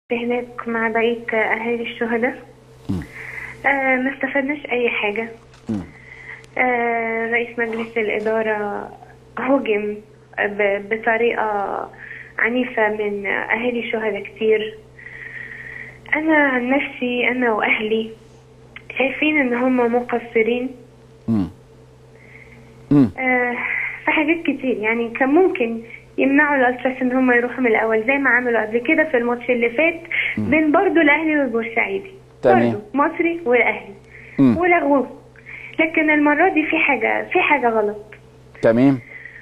هناك مع بقية أهالي الشهداء آه ما استفدناش أي حاجة آه رئيس مجلس الإدارة هجم ب- بطريقة عنيفة من أهالي الشهداء كتير أنا عن نفسي أنا وأهلي شايفين إن هم مقصرين مم. مم. آه، في حاجات كتير يعني كان ممكن يمنعوا الالتراس ان هم يروحوا من الاول زي ما عملوا قبل كده في الماتش اللي فات بين برضو الاهلي والبورسعيدي تمام. برضو مصري والاهلي مم. ولغوه لكن المره دي في حاجه في حاجه غلط تمام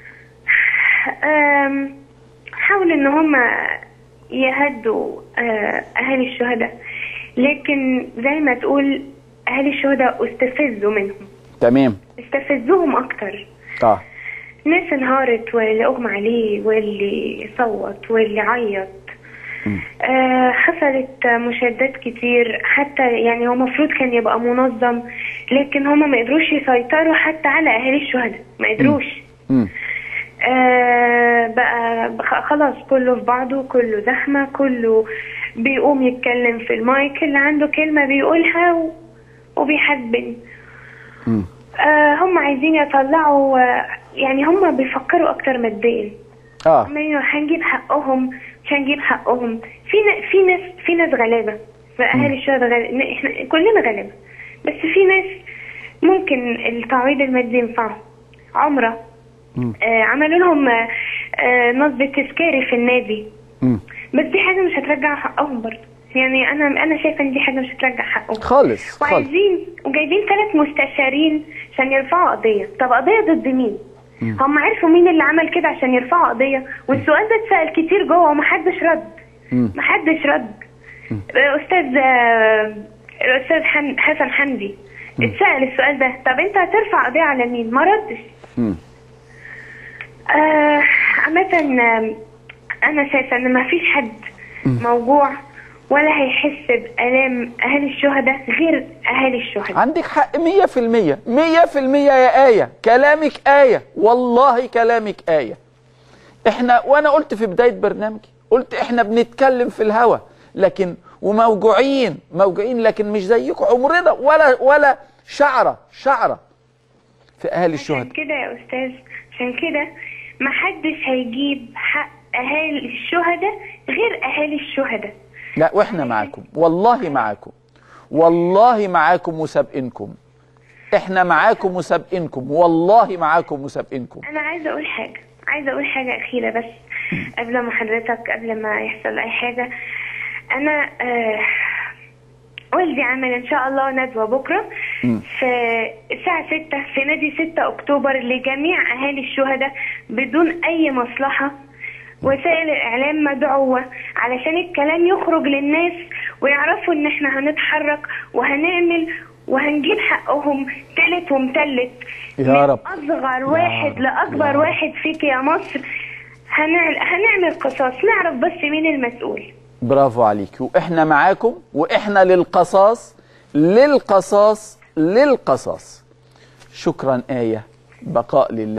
آم، حاولوا ان هم يهدوا آه، اهالي الشهداء لكن زي ما تقول اهالي الشهداء استفزوا منهم تمام استفزوهم اكتر اه ناس انهارت واللي اغمى عليه واللي صوت واللي عيط آه حصلت مشادات كتير حتى يعني هو المفروض كان يبقى منظم لكن هما ما قدروش يسيطروا حتى على اهالي الشهداء ما قدروش مم. آه بقى بقى خلاص كله في بعضه كله زحمة كله بيقوم يتكلم في المايك اللي عنده كلمة بيقولها و- وبيحاسبني مم. آه هم عايزين يطلعوا آه، يعني هم بيفكروا اكتر ماديا اه عمالين هنجيب حقهم مش هنجيب حقهم في نا- في ناس في ناس غلابه في اهالي الشهداء غل... احنا كلنا غلابه بس في ناس ممكن التعويض المادي ينفعهم عمره مم. آه عملوا لهم آه آه نصب تذكاري في النادي مم. بس دي حاجه مش هترجع حقهم برضه يعني انا انا شايفه ان دي حاجه مش هترجع حقهم خالص خالص وعايزين وجايبين ثلاث مستشارين عشان يرفعوا قضية طب قضية ضد مين هم عرفوا مين اللي عمل كده عشان يرفعوا قضية والسؤال ده اتسأل كتير جوه ومحدش رد مم. محدش رد أستاذ آه، الأستاذ حن- حسن حمدي اتسأل السؤال ده طب أنت هترفع قضية على مين ما ردش مم. آه، عامة آه، أنا شايفة إن ما فيش حد موجوع ولا هيحس بآلام أهالي الشهداء غير أهالي الشهداء عندك حق مية في المية مية في المية يا آية كلامك آية والله كلامك آية احنا وانا قلت في بداية برنامجي قلت احنا بنتكلم في الهوا لكن وموجوعين موجوعين لكن مش زيكم عمرنا ولا ولا شعرة شعرة في اهالي عشان الشهداء كده يا أستاذ عشان كده محدش هيجيب حق أهالي الشهداء غير أهالي الشهداء لا واحنا معاكم والله معاكم والله معاكم وسابقينكم احنا معاكم وسابقينكم والله معاكم وسابقينكم أنا عايزة أقول حاجة عايزة أقول حاجة أخيرة بس قبل ما حضرتك قبل ما يحصل أي حاجة أنا آه والدي عمل إن شاء الله ندوة بكرة في الساعة 6 في نادي 6 أكتوبر لجميع أهالي الشهداء بدون أي مصلحة وسائل الإعلام مدعوة علشان الكلام يخرج للناس ويعرفوا إن إحنا هنتحرك وهنعمل وهنجيب حقهم تالت ومتلت يا من رب. أصغر واحد رب. لأكبر يا رب. واحد فيك يا مصر هنعمل, هنعمل قصاص نعرف بس مين المسؤول برافو عليك واحنا معاكم واحنا للقصاص للقصاص للقصاص شكرا آية بقاء لله